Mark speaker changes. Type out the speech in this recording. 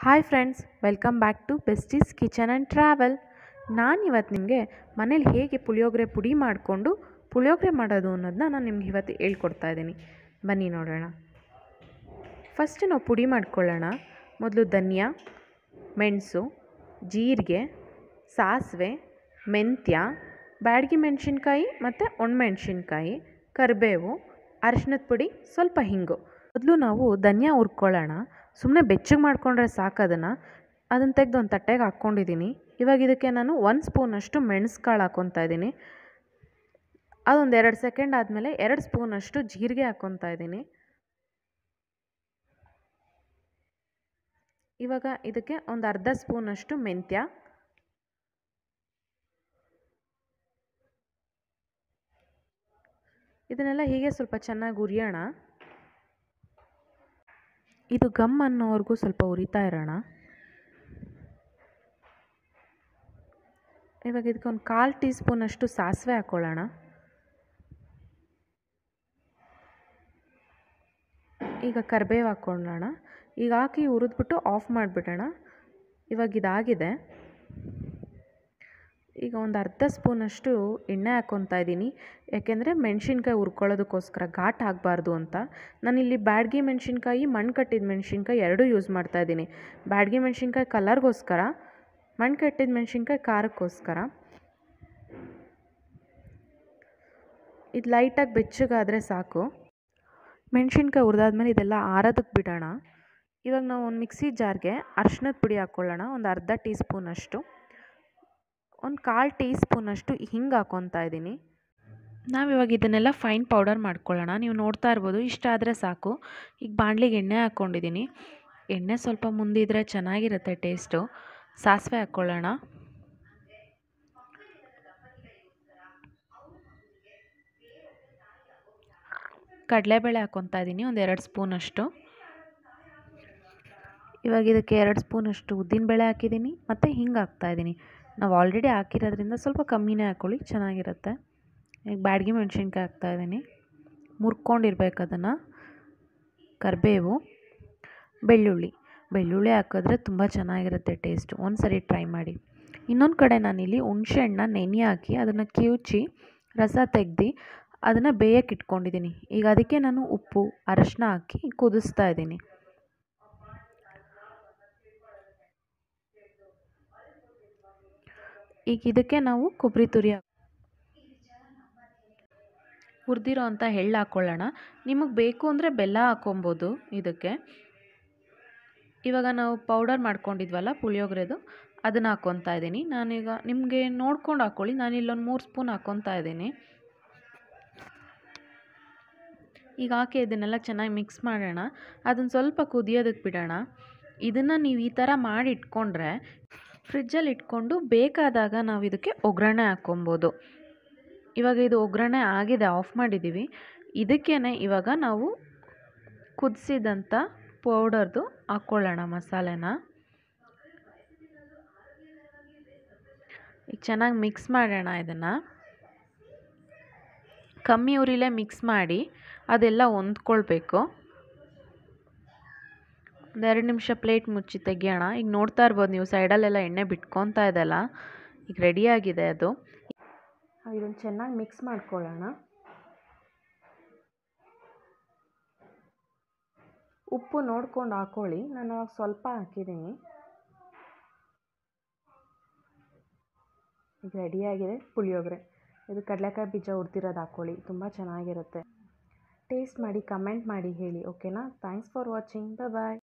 Speaker 1: hi friends welcome back to besties kitchen and travel ನಾನಿವತ್ತು ನಿಮಗೆ ಮನೇಲಿ ಹೇಗೆ ಪುಳಿಯೋಗರೆ ಪುಡಿ ಮಾಡಿಕೊಂಡು ಪುಳಿಯೋಗರೆ ಮಾಡೋದು ಅನ್ನೋದನ್ನ ನಾನು ನಿಮ್ಗೆ ಇವತ್ತು ಹೇಳ್ಕೊಡ್ತಾ ಇದ್ದೀನಿ ಬನ್ನಿ ನೋಡೋಣ ಫಸ್ಟ್ ನಾವು ಪುಡಿ ಮಾಡ್ಕೊಳ್ಳೋಣ ಮೊದಲು ಧನಿಯಾ ಮೆಣಸು ಜೀರಿಗೆ ಸಾಸಿವೆ ಮೆಂತ್ಯ ಬ್ಯಾಡಗಿ ಮೆಣಸಿನ್ಕಾಯಿ ಮತ್ತು ಒಣಮೆಣ್ಸಿನ್ಕಾಯಿ ಕರಿಬೇವು ಅರಿಶಿನದ ಪುಡಿ ಸ್ವಲ್ಪ ಹಿಂಗು ಮೊದಲು ನಾವು ಧನಿಯಾ ಹುರ್ಕೊಳ್ಳೋಣ ಸುಮ್ಮನೆ ಬೆಚ್ಚಗೆ ಮಾಡಿಕೊಂಡ್ರೆ ಸಾಕು ಅದನ್ನು ಅದನ್ನು ತೆಗೆದು ಒಂದು ತಟ್ಟೆಗೆ ಹಾಕ್ಕೊಂಡಿದ್ದೀನಿ ಇವಾಗ ಇದಕ್ಕೆ ನಾನು ಒಂದು ಸ್ಪೂನಷ್ಟು ಮೆಣಸು ಕಾಳು ಹಾಕ್ಕೊತಾ ಇದ್ದೀನಿ ಅದೊಂದು ಎರಡು ಸೆಕೆಂಡ್ ಆದಮೇಲೆ ಎರಡು ಸ್ಪೂನಷ್ಟು ಜೀರಿಗೆ ಹಾಕ್ಕೊತಾ ಇದ್ದೀನಿ ಇವಾಗ ಇದಕ್ಕೆ ಒಂದು ಅರ್ಧ ಸ್ಪೂನಷ್ಟು ಮೆಂತ್ಯ ಇದನ್ನೆಲ್ಲ ಹೀಗೆ ಸ್ವಲ್ಪ ಚೆನ್ನಾಗಿ ಉರಿಯೋಣ ಇದು ಗಮ್ ಅನ್ನೋವರೆಗೂ ಸ್ವಲ್ಪ ಉರಿತಾ ಇರೋಣ ಇವಾಗ ಇದಕ್ಕೆ ಒಂದು ಕಾಲು ಟೀ ಸ್ಪೂನಷ್ಟು ಸಾಸಿವೆ ಹಾಕ್ಕೊಳ್ಳೋಣ ಈಗ ಕರಿಬೇವು ಹಾಕ್ಕೊಳ್ಳೋಣ ಈಗ ಹಾಕಿ ಹುರಿದ್ಬಿಟ್ಟು ಆಫ್ ಮಾಡಿಬಿಡೋಣ ಇವಾಗ ಇದಾಗಿದೆ ಈಗ ಒಂದು ಅರ್ಧ ಸ್ಪೂನಷ್ಟು ಎಣ್ಣೆ ಹಾಕ್ಕೊತಾ ಇದ್ದೀನಿ ಯಾಕೆಂದರೆ ಮೆಣಸಿನ್ಕಾಯಿ ಹುರ್ಕೊಳ್ಳೋದಕ್ಕೋಸ್ಕರ ಘಾಟ್ ಆಗಬಾರ್ದು ಅಂತ ನಾನಿಲ್ಲಿ ಬ್ಯಾಡಗಿ ಮೆಣಸಿನ್ಕಾಯಿ ಮಣ್ಣು ಕಟ್ಟಿದ ಮೆಣಸಿನ್ಕಾಯಿ ಎರಡೂ ಯೂಸ್ ಮಾಡ್ತಾ ಇದ್ದೀನಿ ಬ್ಯಾಡಗಿ ಮೆಣಸಿನ್ಕಾಯಿ ಕಲರ್ಗೋಸ್ಕರ ಮಣ್ಣು ಕಟ್ಟಿದ ಮೆಣಸಿನ್ಕಾಯಿ ಖಾರಕ್ಕೋಸ್ಕರ ಇದು ಲೈಟಾಗಿ ಬೆಚ್ಚಗಾದರೆ ಸಾಕು ಮೆಣಸಿನ್ಕಾಯಿ ಹುರಿದಾದ್ಮೇಲೆ ಇದೆಲ್ಲ ಆರೋದಕ್ಕೆ ಬಿಡೋಣ ಇವಾಗ ನಾವು ಒಂದು ಮಿಕ್ಸಿ ಜಾರ್ಗೆ ಅರ್ಶಿನದ ಪುಡಿ ಹಾಕ್ಕೊಳ್ಳೋಣ ಒಂದು ಅರ್ಧ ಟೀ ಸ್ಪೂನಷ್ಟು ಒಂದು ಕಾಲು ಟೀ ಸ್ಪೂನಷ್ಟು ಹಿಂಗೆ ಹಾಕ್ಕೊತಾ ಇದ್ದೀನಿ ನಾವಿವಾಗ ಇದನ್ನೆಲ್ಲ ಫೈನ್ ಪೌಡರ್ ಮಾಡ್ಕೊಳ್ಳೋಣ ನೀವು ನೋಡ್ತಾ ಇರ್ಬೋದು ಇಷ್ಟ ಆದರೆ ಸಾಕು ಈಗ ಬಾಣಲಿಗೆ ಎಣ್ಣೆ ಹಾಕ್ಕೊಂಡಿದ್ದೀನಿ ಎಣ್ಣೆ ಸ್ವಲ್ಪ ಮುಂದಿದ್ರೆ ಚೆನ್ನಾಗಿರುತ್ತೆ ಟೇಸ್ಟು ಸಾಸಿವೆ ಹಾಕ್ಕೊಳ್ಳೋಣ ಕಡಲೆಬೇಳೆ ಹಾಕ್ಕೊತಾ ಇದ್ದೀನಿ ಒಂದು ಎರಡು ಸ್ಪೂನಷ್ಟು ಇವಾಗ ಇದಕ್ಕೆ ಎರಡು ಸ್ಪೂನಷ್ಟು ಉದ್ದಿನಬೇಳೆ ಹಾಕಿದ್ದೀನಿ ಮತ್ತು ಹಿಂಗೆ ಹಾಕ್ತಾಯಿದ್ದೀನಿ ನಾವು ಆಲ್ರೆಡಿ ಹಾಕಿರೋದ್ರಿಂದ ಸ್ವಲ್ಪ ಕಮ್ಮಿನೇ ಹಾಕ್ಕೊಳ್ಳಿ ಚೆನ್ನಾಗಿರುತ್ತೆ ಈಗ ಬ್ಯಾಡಗಿ ಮೆಣಸಿನ್ಕಾಯಿ ಹಾಕ್ತಾಯಿದ್ದೀನಿ ಮುರ್ಕೊಂಡಿರ್ಬೇಕು ಅದನ್ನು ಕರಿಬೇವು ಬೆಳ್ಳುಳ್ಳಿ ಬೆಳ್ಳುಳ್ಳಿ ಹಾಕಿದ್ರೆ ತುಂಬ ಚೆನ್ನಾಗಿರುತ್ತೆ ಟೇಸ್ಟು ಒಂದು ಸರಿ ಟ್ರೈ ಮಾಡಿ ಇನ್ನೊಂದು ಕಡೆ ನಾನಿಲ್ಲಿ ಹುಣಸೆ ಹಣ್ಣನ್ನ ನೆನೆ ಹಾಕಿ ಅದನ್ನು ಕಿವುಚಿ ರಸ ತೆಗ್ದು ಅದನ್ನು ಬೇಯಕ್ಕೆ ಇಟ್ಕೊಂಡಿದ್ದೀನಿ ಈಗ ಅದಕ್ಕೆ ನಾನು ಉಪ್ಪು ಅರಶಿನ ಹಾಕಿ ಕುದಿಸ್ತಾ ಇದ್ದೀನಿ ಈಗ ಇದಕ್ಕೆ ನಾವು ಕೊಬ್ಬರಿ ತುರಿ ಹುರಿದಿರೋ ಅಂಥ ಎಳ್ಳು ಹಾಕ್ಕೊಳ್ಳೋಣ ನಿಮಗೆ ಬೇಕು ಅಂದರೆ ಬೆಲ್ಲ ಹಾಕ್ಕೊಬೋದು ಇದಕ್ಕೆ ಇವಾಗ ನಾವು ಪೌಡರ್ ಮಾಡ್ಕೊಂಡಿದ್ವಲ್ಲ ಪುಳಿಯೋಗರೆದು ಅದನ್ನು ಹಾಕ್ಕೊತಾ ಇದ್ದೀನಿ ನಾನೀಗ ನಿಮಗೆ ನೋಡ್ಕೊಂಡು ಹಾಕ್ಕೊಳ್ಳಿ ನಾನು ಇಲ್ಲೊಂದು ಮೂರು ಸ್ಪೂನ್ ಹಾಕ್ಕೊತಾ ಇದ್ದೀನಿ ಈಗ ಹಾಕಿ ಇದನ್ನೆಲ್ಲ ಚೆನ್ನಾಗಿ ಮಿಕ್ಸ್ ಮಾಡೋಣ ಅದನ್ನು ಸ್ವಲ್ಪ ಕುದಿಯೋದಕ್ಕೆ ಬಿಡೋಣ ಇದನ್ನು ನೀವು ಈ ಥರ ಮಾಡಿ ಇಟ್ಕೊಂಡ್ರೆ ಫ್ರಿಜ್ಜಲ್ಲಿ ಇಟ್ಕೊಂಡು ಬೇಕಾದಾಗ ನಾವು ಇದಕ್ಕೆ ಒಗ್ಗರಣೆ ಹಾಕ್ಕೊಬೋದು ಇವಾಗ ಇದು ಒಗ್ಗರಣೆ ಆಗಿದೆ ಆಫ್ ಮಾಡಿದ್ದೀವಿ ಇದಕ್ಕೇ ಇವಾಗ ನಾವು ಕುದಿಸಿದಂಥ ಪೌಡರ್ದು ಹಾಕ್ಕೊಳ್ಳೋಣ ಮಸಾಲೆನ ಈಗ ಚೆನ್ನಾಗಿ ಮಿಕ್ಸ್ ಮಾಡೋಣ ಇದನ್ನು ಕಮ್ಮಿ ಉರಿಲೇ ಮಿಕ್ಸ್ ಮಾಡಿ ಅದೆಲ್ಲ ಹೊಂದ್ಕೊಳ್ಬೇಕು ಒಂದೆರಡು ನಿಮಿಷ ಪ್ಲೇಟ್ ಮುಚ್ಚಿ ತೆಗಿಯೋಣ ಈಗ ನೋಡ್ತಾ ಇರ್ಬೋದು ನೀವು ಸೈಡಲ್ಲೆಲ್ಲ ಎಣ್ಣೆ ಬಿಟ್ಕೊತಾ ಇದೆಲ್ಲ ಈಗ ರೆಡಿಯಾಗಿದೆ ಅದು ಇದನ್ನು ಚೆನ್ನಾಗಿ ಮಿಕ್ಸ್ ಮಾಡ್ಕೊಳ್ಳೋಣ ಉಪ್ಪು ನೋಡ್ಕೊಂಡು ಹಾಕ್ಕೊಳ್ಳಿ ನಾನು ಅವಾಗ ಸ್ವಲ್ಪ ಹಾಕಿದ್ದೀನಿ ಈಗ ರೆಡಿಯಾಗಿದೆ ಪುಳಿಯೋಗರೆ ಇದು ಕಡಲೆಕಾಯಿ ಬೀಜ ಹುರಿದಿರೋದು ಹಾಕ್ಕೊಳ್ಳಿ ತುಂಬ ಚೆನ್ನಾಗಿರುತ್ತೆ ಟೇಸ್ಟ್ ಮಾಡಿ ಕಮೆಂಟ್ ಮಾಡಿ ಹೇಳಿ ಓಕೆನಾ ಥ್ಯಾಂಕ್ಸ್ ಫಾರ್ ವಾಚಿಂಗ್ ಬಾಯ್